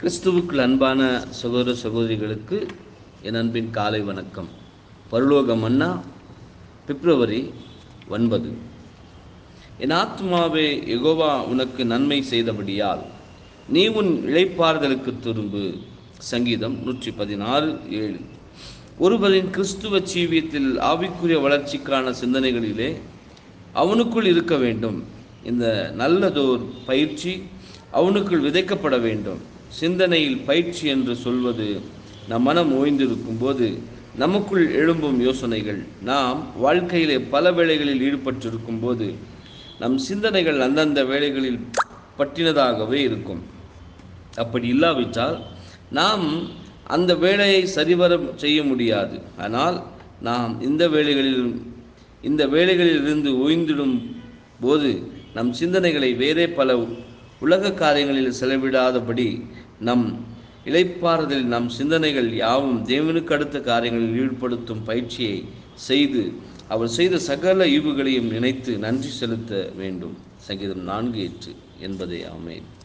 கிறிஸ்துவுக்குள் அன்பான சகோதர சகோதரிகளுக்கு என் அன்பின் காலை வணக்கம் பரலோக மன்னா பிப்ரவரி ஒன்பது என் ஆத்மாவே யெகோவா உனக்கு நன்மை செய்தபடியால் நீ உன் இளைப்பாறுதலுக்கு திரும்பு சங்கீதம் நூற்றி பதினாறு ஏழு ஒருவரின் கிறிஸ்துவ ஜீவியத்தில் ஆவிக்குரிய வளர்ச்சிக்கான சிந்தனைகளிலே அவனுக்குள் இருக்க வேண்டும் இந்த நல்லதோர் பயிற்சி அவனுக்குள் விதைக்கப்பட வேண்டும் சிந்தனையில் பயிற்சி என்று சொல்வது நம் மனம் ஓய்ந்திருக்கும் போது நமக்குள் எழும்பும் யோசனைகள் நாம் வாழ்க்கையிலே பல வேளைகளில் ஈடுபட்டிருக்கும் போது நம் சிந்தனைகள் அந்தந்த வேளைகளில் பற்றினதாகவே இருக்கும் அப்படி இல்லாவிட்டால் நாம் அந்த வேலையை சரிவர செய்ய முடியாது ஆனால் நாம் இந்த வேலைகளில் இந்த வேலைகளிலிருந்து ஓய்ந்திடும் போது நம் சிந்தனைகளை வேறே பல உலக காரியங்களில் செலவிடாதபடி நம் இளைப்பாறுதலில் நம் சிந்தனைகள் யாவும் தேவனுக்கு அடுத்த காரியங்களில் ஈடுபடுத்தும் பயிற்சியை செய்து அவர் செய்த சகல ஈவுகளையும் நினைத்து நன்றி செலுத்த வேண்டும் சங்கீதம் நான்கு எட்டு என்பதே ஆமேன்